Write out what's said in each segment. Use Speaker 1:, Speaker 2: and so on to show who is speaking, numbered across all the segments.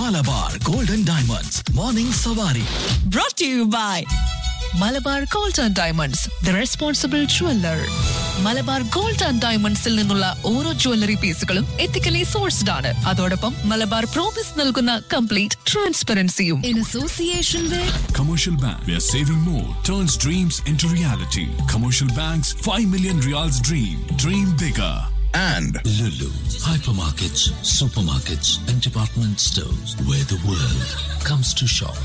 Speaker 1: Malabar golden diamonds morning സവാരി
Speaker 2: brought to you by Malabar gold and diamonds the responsible jeweller Malabar gold and ഡയമണ്ട്സിൽ നിന്നുള്ള ഓരോ jewellery പീസുകളും ethically sourced ആണ് അതോടൊപ്പം മലബാർ പ്രോമിസ് നൽകുന്ന കംപ്ലീറ്റ് ട്രാൻസ്പെറൻസിയും in association with
Speaker 3: Commercial Bank, where saving more turns dreams into reality. Commercial Bank's 5 million reals dream. Dream bigger.
Speaker 1: and
Speaker 4: Lulu, hypermarkets, supermarkets, and department stores where the world comes to shop.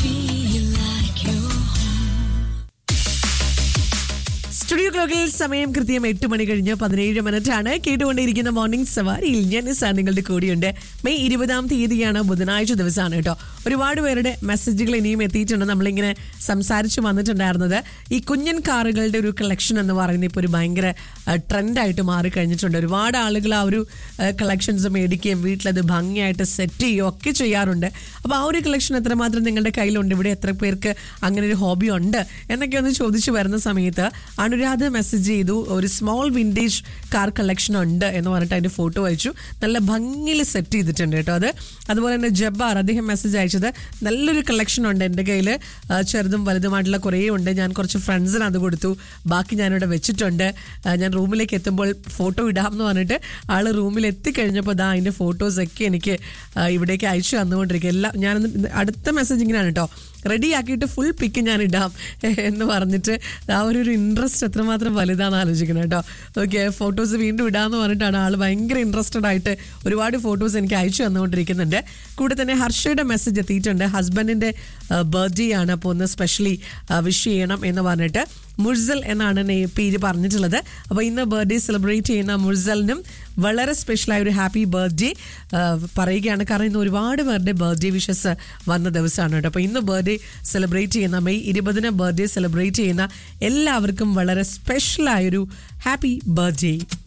Speaker 5: Studio ക്ലോക്കിൽ സമയം കൃത്യം എട്ട് മണി കഴിഞ്ഞ് പതിനേഴ് minute ആണ് കേട്ടുകൊണ്ടിരിക്കുന്ന morning സവാരിയിൽ ഞാൻ sir നിങ്ങളുടെ കൂടിയുണ്ട് മെയ് ഇരുപതാം തീയതിയാണ് ബുധനാഴ്ച ദിവസമാണ് കേട്ടോ ഒരുപാട് പേരുടെ മെസ്സേജുകൾ ഇനിയും എത്തിയിട്ടുണ്ട് നമ്മളിങ്ങനെ സംസാരിച്ച് വന്നിട്ടുണ്ടായിരുന്നത് ഈ കുഞ്ഞൻ കാറുകളുടെ ഒരു കളക്ഷൻ എന്ന് പറയുന്നത് ഇപ്പോൾ ഒരു ഭയങ്കര ട്രെൻഡായിട്ട് മാറിക്കഴിഞ്ഞിട്ടുണ്ട് ഒരുപാട് ആളുകൾ ആ ഒരു കളക്ഷൻസ് മേടിക്കുകയും വീട്ടിലത് ഭംഗിയായിട്ട് സെറ്റ് ചെയ്യുകയും ഒക്കെ ചെയ്യാറുണ്ട് അപ്പോൾ ആ ഒരു കളക്ഷൻ എത്രമാത്രം നിങ്ങളുടെ കയ്യിലുണ്ട് ഇവിടെ എത്ര പേർക്ക് അങ്ങനെ ഒരു ഹോബി ഉണ്ട് എന്നൊക്കെ ഒന്ന് ചോദിച്ചു വരുന്ന സമയത്ത് അനുരാധ മെസ്സേജ് ചെയ്തു ഒരു സ്മോൾ വിൻറ്റേജ് കാർ കളക്ഷൻ ഉണ്ട് എന്ന് പറഞ്ഞിട്ട് അതിന്റെ ഫോട്ടോ അയച്ചു നല്ല ഭംഗിയിൽ സെറ്റ് ചെയ്തിട്ടുണ്ട് കേട്ടോ അത് അതുപോലെ തന്നെ ജബ്ബാർ അദ്ദേഹം മെസ്സേജ് അയച്ചത് നല്ലൊരു കളക്ഷൻ ഉണ്ട് എൻ്റെ കയ്യിൽ ചെറുതും വലുതുമായിട്ടുള്ള കുറേ ഉണ്ട് ഞാൻ കുറച്ച് ഫ്രണ്ട്സിന് അത് കൊടുത്തു ബാക്കി ഞാനിവിടെ വെച്ചിട്ടുണ്ട് ആ, ഞാൻ റൂമിലേക്ക് എത്തുമ്പോൾ ഫോട്ടോ ഇടാം എന്ന് പറഞ്ഞിട്ട് ആൾ റൂമിൽ എത്തിക്കഴിഞ്ഞപ്പോൾ ദാ അതിൻ്റെ ഫോട്ടോസൊക്കെ എനിക്ക് ആ, ഇവിടേക്ക് അയച്ചു തന്നുകൊണ്ടിരിക്കുക എല്ലാം ഞാൻ അടുത്ത മെസ്സേജ് ഇങ്ങനെയാണ് കേട്ടോ റെഡി ആക്കിയിട്ട് ഫുൾ പിക്ക് ഞാൻ ഇടാം എന്ന് പറഞ്ഞിട്ട് ആ ഒരു ഒരു ഇൻട്രസ്റ്റ് എത്രമാത്രം വലുതാണെന്ന് ആലോചിക്കണം കേട്ടോ ഓക്കെ ഫോട്ടോസ് വീണ്ടും ഇടാന്ന് പറഞ്ഞിട്ടാണ് ആൾ ഭയങ്കര ഇൻട്രസ്റ്റഡ് ആയിട്ട് ഒരുപാട് ഫോട്ടോസ് എനിക്ക് അയച്ചു തന്നുകൊണ്ടിരിക്കുന്നുണ്ട് കൂടെ തന്നെ ഹർഷയുടെ മെസ്സേജ് എത്തിയിട്ടുണ്ട് ഹസ്ബൻഡിന്റെ ബർത്ത്ഡേ ആണ് അപ്പോൾ ഒന്ന് സ്പെഷ്യലി വിഷ് ചെയ്യണം എന്ന് പറഞ്ഞിട്ട് മുർസൽ എന്നാണ് നെ- പേര് പറഞ്ഞിട്ടുള്ളത് അപ്പോൾ ഇന്ന് ബർത്ത്ഡേ സെലിബ്രേറ്റ് ചെയ്യുന്ന മുർസലിനും വളരെ സ്പെഷ്യലായ ഒരു ഹാപ്പി ബർത്ത്ഡേ പറയുകയാണ് കാരണം ഇന്ന് ഒരുപാട് പേരുടെ ബർത്ത്ഡേ വിഷസ് വന്ന ദിവസമാണ് കേട്ടോ അപ്പോൾ ഇന്ന് ബർത്ത്ഡേ സെലിബ്രേറ്റ് ചെയ്യുന്ന മെയ് ഇരുപതിന് ബർത്ത്ഡേ സെലിബ്രേറ്റ് ചെയ്യുന്ന എല്ലാവർക്കും വളരെ സ്പെഷ്യലായൊരു ഹാപ്പി ബർത്ത്ഡേ